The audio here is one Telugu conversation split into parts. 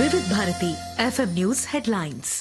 వివిధ భారతి ఎఫ్ఎం న్యూస్ హెడ్లైన్స్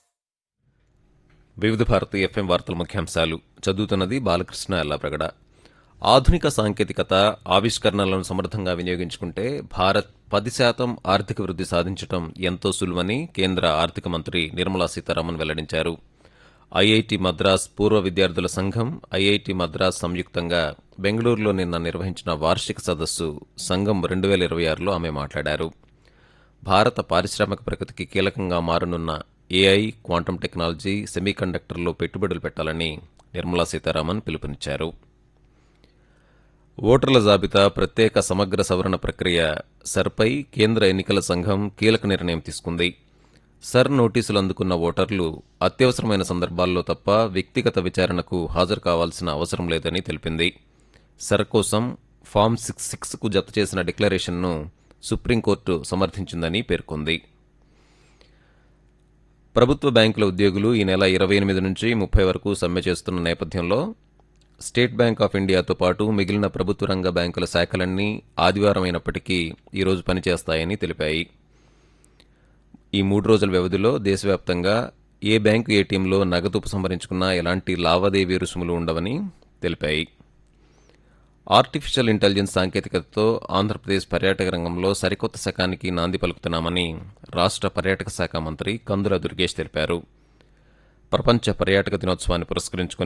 వివిధ భారతి ఎఫ్ఎం వార్తల ముఖ్యాంశాలు చదువుతున్నది బాలకృష్ణ ఎల్లాప్రగడ ఆధునిక సాంకేతికత ఆవిష్కరణలను సమర్థంగా వినియోగించుకుంటే భారత్ పది శాతం ఆర్థిక వృద్ధి సాధించడం ఎంతో సులువని కేంద్ర ఆర్థిక మంత్రి నిర్మలా సీతారామన్ వెల్లడించారు ఐఐటి మద్రాస్ పూర్వ విద్యార్థుల సంఘం ఐఐటి మద్రాస్ సంయుక్తంగా బెంగళూరులో నిన్న నిర్వహించిన వార్షిక సదస్సు సంఘం రెండు వేల ఇరవై ఆరులో ఆమె మాట్లాడారు భారత పారిశ్రామిక ప్రగతికి కీలకంగా మారనున్న ఏఐ క్వాంటం టెక్నాలజీ సెమీకండక్టర్లో పెట్టుబడులు పెట్టాలని నిర్మలా సీతారామన్ పిలుపునిచ్చారు ఓటర్ల జాబితా ప్రత్యేక సమగ్ర సవరణ ప్రక్రియ సర్పై కేంద్ర ఎన్నికల సంఘం కీలక నిర్ణయం తీసుకుంది సర్ నోటీసులు అందుకున్న ఓటర్లు అత్యవసరమైన సందర్భాల్లో తప్ప వ్యక్తిగత విచారణకు హాజరు కావాల్సిన అవసరం లేదని తెలిపింది సర్ కోసం ఫామ్ సిక్స్ సిక్స్కు జత చేసిన డిక్లరేషన్ను సుప్రీంకోర్టు సమర్థించిందని పేర్కొంది ప్రభుత్వ బ్యాంకుల ఉద్యోగులు ఈ నెల ఇరవై ఎనిమిది నుంచి ముప్పై వరకు సమ్మె చేస్తున్న నేపథ్యంలో స్టేట్ బ్యాంక్ ఆఫ్ ఇండియాతో పాటు మిగిలిన ప్రభుత్వ రంగ బ్యాంకుల శాఖలన్నీ ఆదివారం అయినప్పటికీ ఈరోజు పనిచేస్తాయని తెలిపాయి ఈ మూడు రోజుల వ్యవధిలో దేశవ్యాప్తంగా ఏ బ్యాంకు ఏటీఎంలో నగదు ఉపసంహరించుకున్నా ఎలాంటి లావాదేవీ రుసుములు ఉండవని తెలిపాయి ఆర్టిఫిషియల్ ఇంటెలిజెన్స్ సాంకేతికతతో ఆంధ్రప్రదేశ్ పర్యాటక రంగంలో సరికొత్త శకానికి నాంది పలుకుతున్నామని రాష్ట్ర పర్యాటక శాఖ మంత్రి కందుల దుర్గేష్ తెలిపారు ప్రపంచ పర్యాటక దినోత్సవాన్ని పురస్కరించుకుని